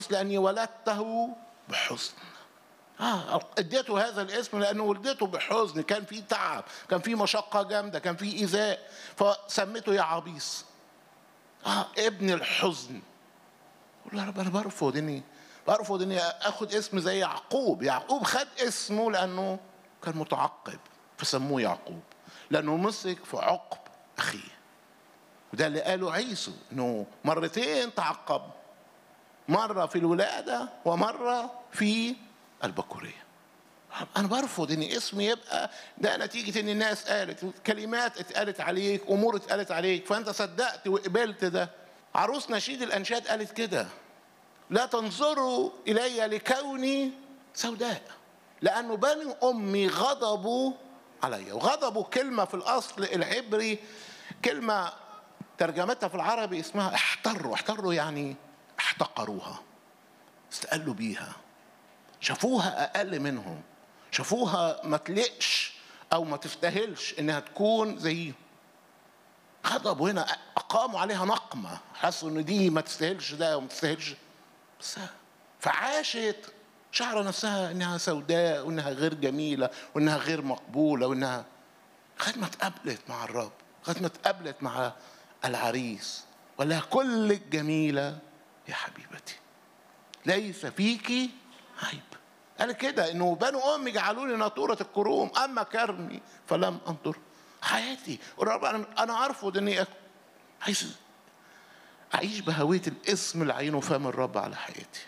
لاني ولدته بحزن اه اديته هذا الاسم لانه ولدته بحزن كان في تعب كان في مشقه جامده كان في ايذاء فسميته يا عبيس اه ابن الحزن قول يا رب انا برفض اني برفض اني اخد اسم زي يعقوب يعقوب خد اسمه لانه كان متعقب فسموه يعقوب لانه مسك في عقب اخيه وده اللي قاله عيسو انه مرتين تعقب مره في الولاده ومره في البكوريه انا برفض ان اسمي يبقى ده نتيجه ان الناس قالت كلمات اتقالت عليك امور اتقالت عليك فانت صدقت وقبلت ده عروس نشيد الانشاد قالت كده لا تنظروا الي لكوني سوداء لانه بني امي غضبوا علي وغضبوا كلمه في الاصل العبري كلمه ترجمتها في العربي اسمها احتروا احتروا يعني احتقروها استقلوا بيها شافوها اقل منهم شافوها ما تلقش او ما تستاهلش انها تكون زيهم غضبوا هنا اقاموا عليها نقمه حسوا ان دي ما تستاهلش ده وما تستاهلش بس فعاشت شعر نفسها انها سوداء وانها غير جميله وانها غير مقبوله وانها لغايه ما اتقابلت مع الرب لغايه ما اتقابلت مع العريس ولا كلك جميله يا حبيبتي ليس فيكي عيب قال كده انه بنو امي جعلوني ناطوره الكروم اما كرمي فلم انظر حياتي والرب انا انا ارفض اني عايز اعيش بهويه الاسم اللي عينه فم الرب على حياتي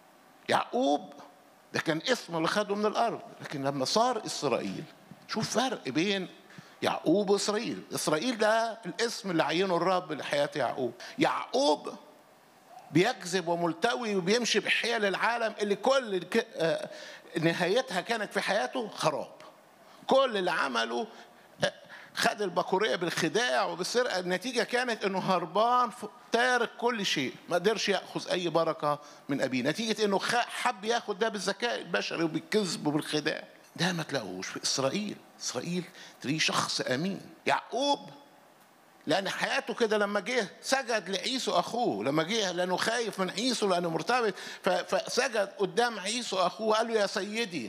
يعقوب ده كان اسم اللي خده من الارض لكن لما صار اسرائيل شوف فرق بين يعقوب واسرائيل اسرائيل ده الاسم اللي عينه الرب لحياه يعقوب يعقوب بيكذب وملتوي وبيمشي بحيل العالم اللي كل نهايتها كانت في حياته خراب كل اللي عمله خد البكوريه بالخداع وبالسرقه النتيجه كانت انه هربان تارك كل شيء ما قدرش ياخذ اي بركه من ابيه نتيجه انه حب ياخذ ده بالذكاء البشري وبالكذب وبالخداع ده ما تلاقوش في اسرائيل اسرائيل تلاقيه شخص امين يعقوب لان حياته كده لما جه سجد لعيسو اخوه لما جه لانه خايف من عيسو لانه مرتبط فسجد قدام عيسو اخوه وقال له يا سيدي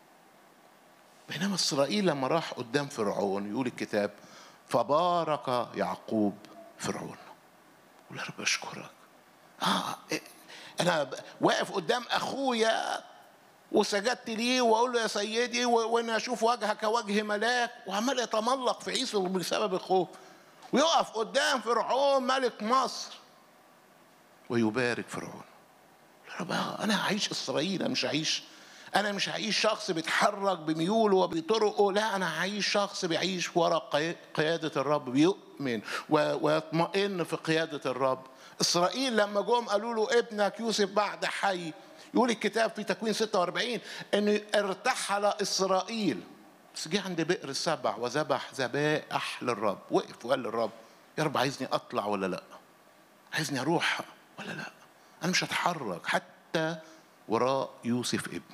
بينما اسرائيل لما راح قدام فرعون يقول الكتاب فبارك يعقوب فرعون يقول يا رب اشكرك اه انا واقف قدام اخويا وسجدت ليه واقول له يا سيدي وانا اشوف وجهك وجه ملاك وعمال يتملق في عيسو بسبب الخوف ويقف قدام فرعون ملك مصر ويبارك فرعون رب انا هعيش اسرائيل انا مش هعيش انا مش هعيش شخص بيتحرك بميوله وبطرقه لا انا هعيش شخص بيعيش ورا قياده الرب بيؤمن ويطمئن في قياده الرب اسرائيل لما جم قالوا له ابنك يوسف بعد حي يقول الكتاب في تكوين 46 ان ارتحل اسرائيل بس جه عند بئر السبع وذبح ذبائح للرب وقف وقال للرب يا رب عايزني اطلع ولا لا عايزني اروح ولا لا انا مش هتحرك حتى وراء يوسف ابني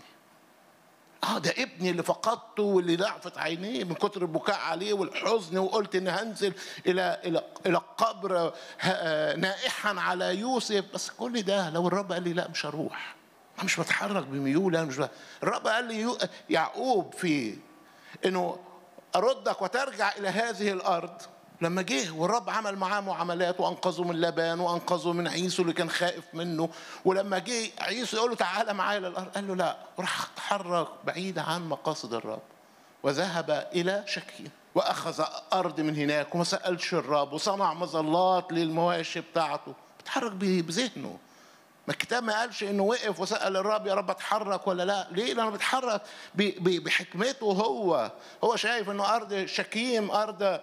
اه ده ابني اللي فقدته واللي ضعفت عينيه من كتر البكاء عليه والحزن وقلت اني هنزل الى الى الى القبر نائحا على يوسف بس كل ده لو الرب قال لي لا مش هروح انا مش بتحرك بميول انا مش ب... الرب قال لي يعقوب في انه اردك وترجع الى هذه الارض لما جه والرب عمل معاه معاملات وانقذه من لبان وانقذه من عيسو اللي كان خائف منه ولما جه عيسو يقول له تعالى معايا للارض قال له لا راح تحرك بعيد عن مقاصد الرب وذهب الى شكيم واخذ ارض من هناك وما سالش الرب وصنع مظلات للمواشي بتاعته بيتحرك بذهنه ما الكتاب ما قالش انه وقف وسال الرب يا رب اتحرك ولا لا ليه لانه بيتحرك بحكمته هو هو شايف انه ارض شكيم ارض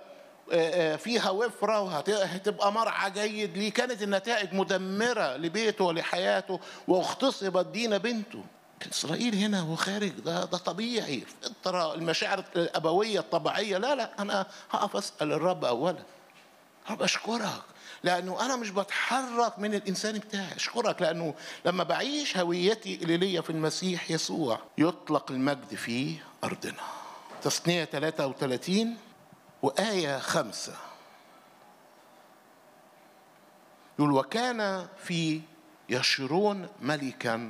فيها وفرة وهتبقى مرعى جيد ليه كانت النتائج مدمرة لبيته ولحياته واغتصبت دينا بنته كان إسرائيل هنا وخارج ده, ده طبيعي ترى المشاعر الأبوية الطبيعية لا لا أنا هقف أسأل الرب أولا رب أشكرك لأنه أنا مش بتحرك من الإنسان بتاعي أشكرك لأنه لما بعيش هويتي اللي ليا في المسيح يسوع يطلق المجد في أرضنا تصنيع 33 وآية خمسة يقول وكان في يشرون ملكا